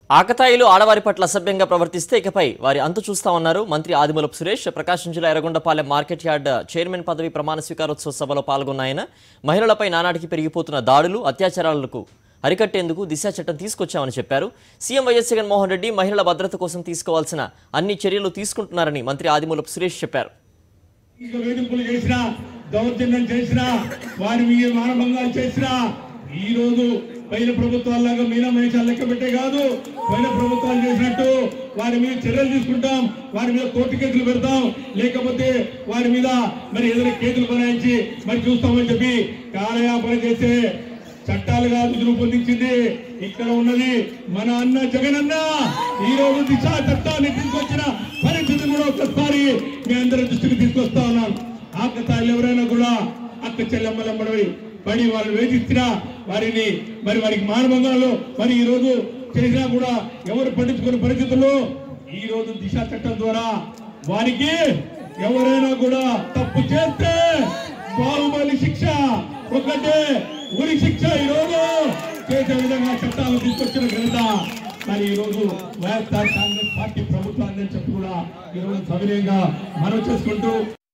ఆకతాయిలు ఆడవారి పట్ల అసభ్యంగా ప్రవర్తిస్తే ఇకపై వారి అంతు చూస్తామన్నారు మంత్రి ఆదిమూలపు సురేష్ ప్రకాశం జిల్లా ఎర్రగొండపాలెం మార్కెట్ యార్డ్ చైర్మన్ పదవి ప్రమాణ స్వీకారోత్సవ సభలో పాల్గొన్న ఆయన మహిళలపై నానాటికి పెరిగిపోతున్న దాడులు అత్యాచారాలకు అరికట్టేందుకు దిశ చట్టం తీసుకొచ్చామని చెప్పారు సీఎం వైఎస్ జగన్మోహన్ రెడ్డి మహిళల భద్రత కోసం తీసుకోవాల్సిన అన్ని చర్యలు తీసుకుంటున్నారని మంత్రి ఆదిమూలపు సురేష్ చెప్పారు ఇంకా వేధింపులు చేసినా దౌర్జన్యం చేసినా వారి మీద మానభంగాలు చేసినా ఈ రోజు పైన ప్రభుత్వాల్లాగా మీనా మహేషాలు లెక్క పెట్టే కాదు పైన ప్రభుత్వాలు చేసినట్టు వారి మీద చర్యలు తీసుకుంటాం వారి మీద కోర్టు కేసులు పెడతాం లేకపోతే వారి మీద మరి ఏదైనా కేసులు బనాయించి మరి చూస్తామని చెప్పి కాలయాపన చేసే చట్టాలు కాదు రూపొందించింది ఇక్కడ ఉన్నది మన అన్న జగన్ అన్న ఈ రోజు దిశా చట్టాన్ని తీసుకొచ్చిన పరిస్థితి కూడా ఒక్కసారి మీ అందరి దృష్టికి తీసుకొస్తా ఉన్నాను ఆకతాయిలు ఎవరైనా కూడా అక్క చెల్లెమ్మలమ్మడి పడి వాళ్ళు వేధించినా వారిని మరి వారికి మానభంగాలు మరి ఈ రోజు చేసినా కూడా ఎవరు పట్టించుకునే పరిస్థితుల్లో ఈ రోజు దిశా చట్టం ద్వారా వారికి ఎవరైనా కూడా తప్పు చేస్తే బాహుబలి శిక్ష ఒకటే ఉరి శిక్ష ఈ రోజు చేసే విధంగా చట్టాలు తీసుకొచ్చిన ఘనత మరి ఈ రోజు వైఎస్ఆర్ కాంగ్రెస్ పార్టీ ప్రభుత్వాన్ని చెప్పి కూడా ఈ రోజు సవినయంగా మనవి చేసుకుంటూ